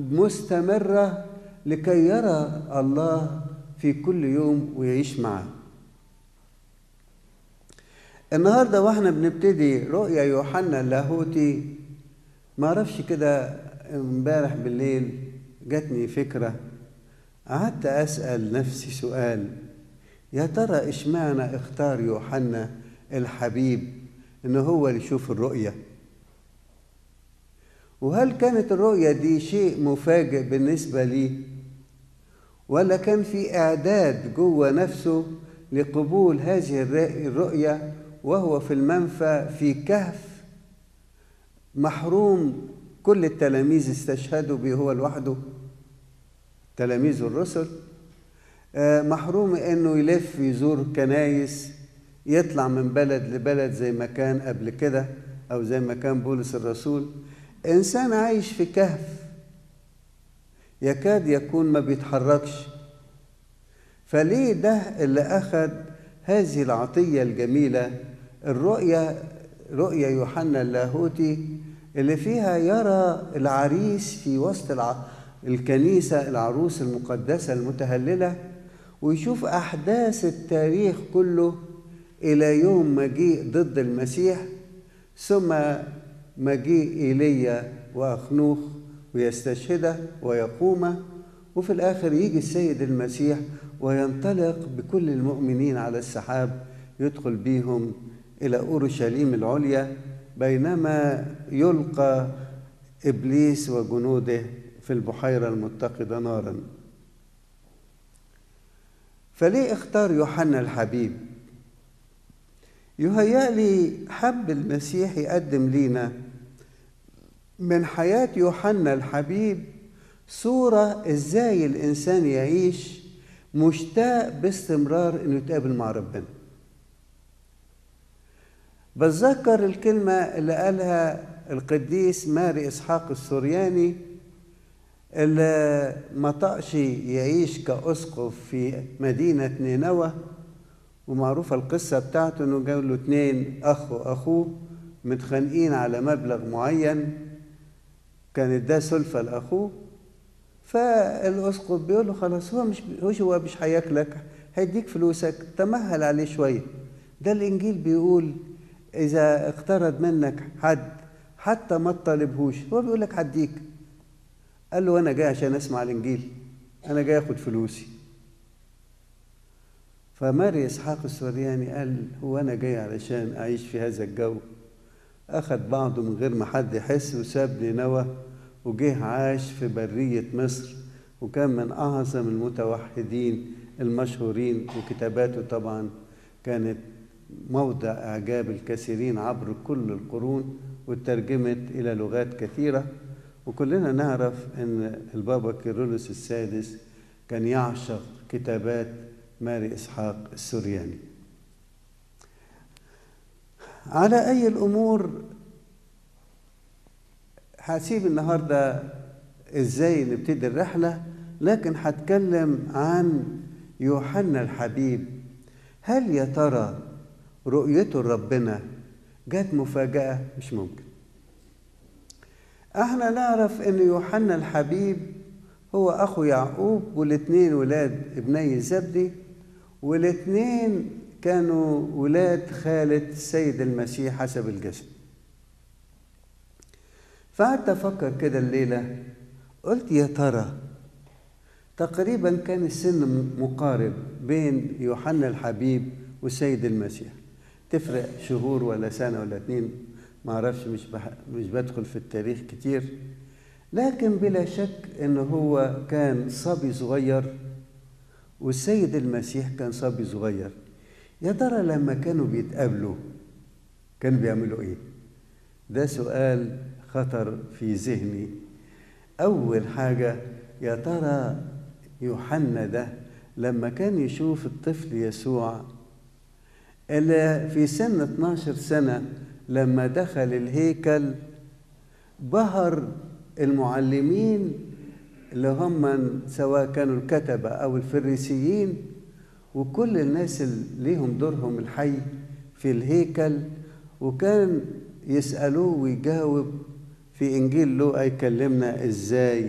مستمرة لكي يرى الله في كل يوم ويعيش معاه النهارده واحنا بنبتدي رؤيا يوحنا اللاهوتي ما اعرفش كده امبارح بالليل جاتني فكره قعدت اسال نفسي سؤال يا ترى اشمعنى اختار يوحنا الحبيب ان هو اللي يشوف الرؤيه وهل كانت الرؤيه دي شيء مفاجئ بالنسبه لي ولا كان في اعداد جوه نفسه لقبول هذه الرؤيه وهو في المنفى في كهف محروم كل التلاميذ استشهدوا به هو لوحده تلاميذ الرسل محروم انه يلف يزور كنايس يطلع من بلد لبلد زي ما كان قبل كده او زي ما كان بولس الرسول انسان عايش في كهف يكاد يكون ما بيتحركش فليه ده اللي اخذ هذه العطيه الجميله الرؤيا رؤيا يوحنا اللاهوتي اللي فيها يرى العريس في وسط الع... الكنيسة العروس المقدسة المتهللة ويشوف أحداث التاريخ كله إلى يوم مجيء ضد المسيح ثم مجيء إيليا وأخنوخ ويستشهده ويقوم وفي الآخر يجي السيد المسيح وينطلق بكل المؤمنين على السحاب يدخل بيهم إلى أورشليم العليا بينما يلقى إبليس وجنوده في البحيرة المتقدة نارا فليه اختار يوحنا الحبيب يهيألي حب المسيح يقدم لينا من حياة يوحنا الحبيب صورة ازاي الإنسان يعيش مشتاق باستمرار انه يتقابل مع ربنا بتذكر الكلمة اللي قالها القديس ماري إسحاق السورياني اللي ما طقش يعيش كأسقف في مدينة نينوى ومعروفة القصة بتاعته إنه جاب له اتنين أخ وأخوه متخانقين على مبلغ معين كانت ده سلفة لأخوه فالأسقف بيقول له خلاص هو مش هوش هو مش هياكلك هيديك فلوسك تمهل عليه شوية ده الإنجيل بيقول إذا اقترض منك حد حتى ما تطالبهوش هو بيقول لك هديك قال له أنا جاي عشان أسمع الإنجيل أنا جاي أخد فلوسي فماري إسحاق السورياني قال هو أنا جاي علشان أعيش في هذا الجو أخذ بعضه من غير ما حد يحس وساب نينوى وجه عاش في برية مصر وكان من أعظم المتوحدين المشهورين وكتاباته طبعا كانت موضع إعجاب الكثيرين عبر كل القرون وترجمت إلى لغات كثيرة وكلنا نعرف أن البابا كيرلس السادس كان يعشق كتابات ماري إسحاق السورياني على أي الأمور هسيب النهاردة إزاي نبتدي الرحلة لكن هتكلم عن يوحنا الحبيب هل يا ترى رؤيته لربنا جت مفاجأة مش ممكن احنا نعرف ان يوحنا الحبيب هو اخو يعقوب والاثنين ولاد ابني زبدي والاثنين كانوا ولاد خالة السيد المسيح حسب الجسد فقعدت افكر كده الليله قلت يا ترى تقريبا كان السن مقارب بين يوحنا الحبيب والسيد المسيح تفرق شهور ولا سنه ولا اتنين ما اعرفش مش بح... مش بدخل في التاريخ كتير لكن بلا شك ان هو كان صبي صغير والسيد المسيح كان صبي صغير يا ترى لما كانوا بيتقابلوا كانوا بيعملوا ايه ده سؤال خطر في ذهني اول حاجه يا ترى يوحنا ده لما كان يشوف الطفل يسوع اللي في سن 12 سنه لما دخل الهيكل بهر المعلمين اللي هم سواء كانوا الكتبة أو الفريسيين وكل الناس اللي ليهم دورهم الحي في الهيكل وكان يسألوه ويجاوب في إنجيل لوقا يكلمنا إزاي